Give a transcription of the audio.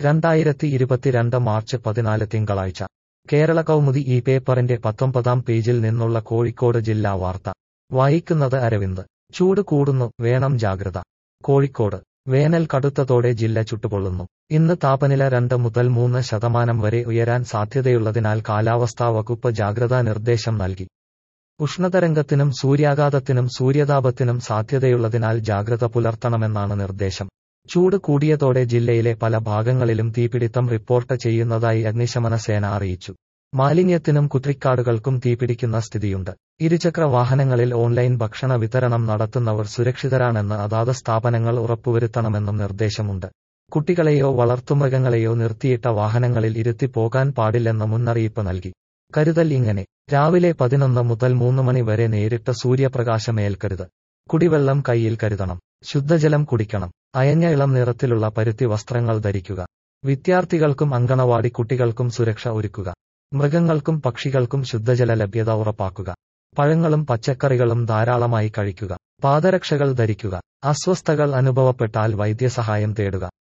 രണ്ടായിരത്തി ഇരുപത്തിരണ്ട് മാർച്ച് പതിനാല് തിങ്കളാഴ്ച കേരള കൗമുദി ഈ പേപ്പറിന്റെ പത്തൊമ്പതാം പേജിൽ നിന്നുള്ള കോഴിക്കോട് ജില്ലാ വാർത്ത വായിക്കുന്നത് അരവിന്ദ് ചൂട് കൂടുന്നു വേണം ജാഗ്രത കോഴിക്കോട് വേനൽ കടുത്തതോടെ ജില്ല ചുട്ടുപൊള്ളുന്നു ഇന്ന് താപനില രണ്ട് മുതൽ മൂന്ന് ശതമാനം വരെ ഉയരാൻ സാധ്യതയുള്ളതിനാൽ കാലാവസ്ഥാ വകുപ്പ് ജാഗ്രതാ നിർദ്ദേശം നൽകി ഉഷ്ണതരംഗത്തിനും സൂര്യാഘാതത്തിനും സൂര്യതാപത്തിനും സാധ്യതയുള്ളതിനാൽ ജാഗ്രത പുലർത്തണമെന്നാണ് നിർദ്ദേശം ചൂട് കൂടിയതോടെ ജില്ലയിലെ പല ഭാഗങ്ങളിലും തീപിടിത്തം റിപ്പോർട്ട് ചെയ്യുന്നതായി അഗ്നിശമന സേന അറിയിച്ചു മാലിന്യത്തിനും കുറ്റിക്കാടുകൾക്കും തീപിടിക്കുന്ന സ്ഥിതിയുണ്ട് ഇരുചക്ര വാഹനങ്ങളിൽ ഓൺലൈൻ ഭക്ഷണ വിതരണം നടത്തുന്നവർ സുരക്ഷിതരാണെന്ന് അതാത് സ്ഥാപനങ്ങൾ ഉറപ്പുവരുത്തണമെന്നും നിർദ്ദേശമുണ്ട് കുട്ടികളെയോ വളർത്തുമൃഗങ്ങളെയോ നിർത്തിയിട്ട വാഹനങ്ങളിൽ ഇരുത്തി പോകാൻ പാടില്ലെന്ന് മുന്നറിയിപ്പ് നൽകി കരുതൽ ഇങ്ങനെ രാവിലെ പതിനൊന്ന് മുതൽ മൂന്ന് മണി വരെ നേരിട്ട് സൂര്യപ്രകാശമേൽക്കരുത് കുടിവെള്ളം കയ്യിൽ കരുതണം ശുദ്ധജലം കുടിക്കണം അയഞ്ഞ ഇളം നിറത്തിലുള്ള പരുത്തി വസ്ത്രങ്ങൾ ധരിക്കുക വിദ്യാർത്ഥികൾക്കും അങ്കണവാടി കുട്ടികൾക്കും സുരക്ഷ ഒരുക്കുക മൃഗങ്ങൾക്കും പക്ഷികൾക്കും ശുദ്ധജല ലഭ്യത ഉറപ്പാക്കുക പഴങ്ങളും പച്ചക്കറികളും ധാരാളമായി കഴിക്കുക പാദരക്ഷകൾ ധരിക്കുക അസ്വസ്ഥകൾ അനുഭവപ്പെട്ടാൽ വൈദ്യസഹായം തേടുക